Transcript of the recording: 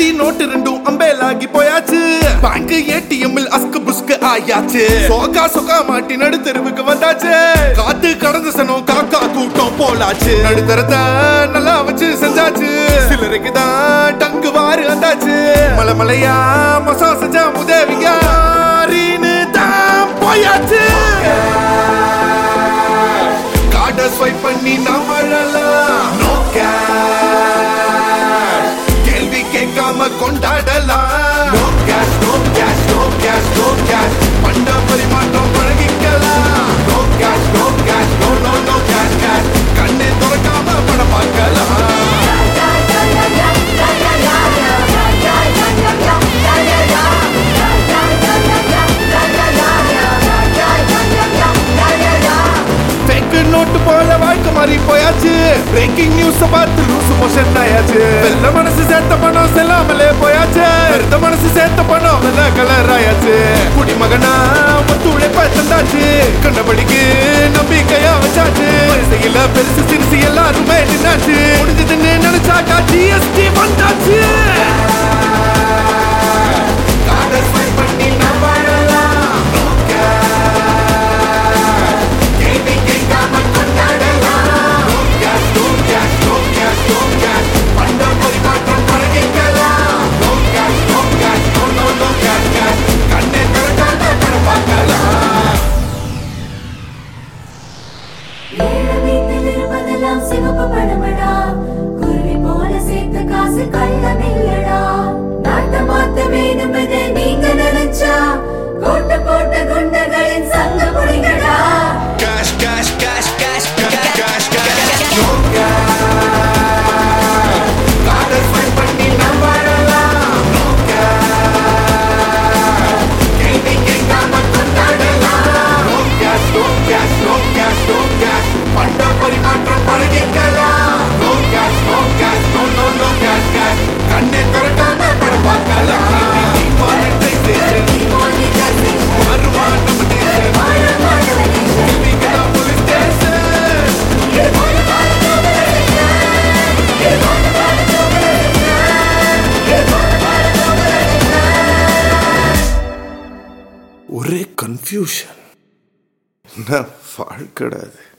அடி நோட்டு ரெண்டும் அம்பேலாகி போயாச்சு பேங்க் ஏடிஎம்மில் அஸ்கு புஸ்கு ஆயாச்சு சோகா சொகா மாட்டி நடுத்தெருவுக்கு வந்தாச்சு காத்து கடந்த சனம் காக்கா கூட்டம் போலாச்சு நடுத்தரத்தை நல்லா வச்சு செஞ்சாச்சு சிலருக்கு தான் டங்கு வாரு வந்தாச்சு மலை மலையா மசா செஞ்சா உதவிங்க தான் போயாச்சு கார்டை ஸ்வைப் பண்ணி நாம் வாழலாம் நோ கேள்வி கேட்காம கொண்டாடலாம் no cash no cash no cash no cash பண்ட பரிமாற்றம் பழகிக்கலாம் no cash no cash no no no cash cash கண்ணை திறக்காம படம் பார்க்கலாம் ஃபேக் நோட்டு போல வாழ்க்கை மாறி போயாச்சு பிரேக்கிங் நியூஸ் பார்த்து லூசு மோஷன் ஆயாச்சு வெள்ள மனசு சேர்த்த பணம் செல்லாமலே போயாச்சு வெறுத்த மனசு சேர்த்த பணம் வெள்ள கலர் ஆயாச்சு குடிமகனா ஒத்து உழைப்ப தந்தாச்சு கண்டபடிக்கு நம்பிக்கையா வச்சாச்சு வரிசையில பெருசு சிறுசு எல்லாருமே நின்னாச்சு முடிஞ்சதுன்னு நினைச்சாக்கா ஜிஎஸ்டி வந்தாச்சு கார்டை ஸ்வைப் பண்ணி நாம் வாழலாம் No cash. கேள்வி கேட்காம கொண்டாடலாம் No cash, no cash, no cash, no cash. பண்ட பரிமாற்றம் பழகிக்கலாம் No cash, no cash, no, no, no cash, cash. கண்ணை திறக்காம படம் பார்க்கலாம் ஏழு வீட்டில் இருப்பதெல்லாம் சிவப்பு பணமடா குருவி போல சேர்த்த காசு கள்ளமில்லடா நாட்டை மாத்த வேணுமென நீங்க நினைச்சா கோட்டை போட்ட குண்டகளின் சங்க முடிங்கடா Cash, cash, cash, cash, cash, cash, cash. No cash. கார்டை swipe பண்ணி நாம் வாழலாம். No cash. கேள்வி கேட்காம கொண்டாடலாம். No cash, no cash, no cash, no cash. பண்ட பரிமாற்றம் பழகிக்கலாம். No cash, no cash, no, no, no cash, cash. கண்ணை திறக்காம படம் பார்க்கலாம். Demonetization. மாறுவான் நம்ம nation. கேள்விக்குதான் police station. ஒரே கன்ஃபியூஷன் என்ன வாழ்க்கடாது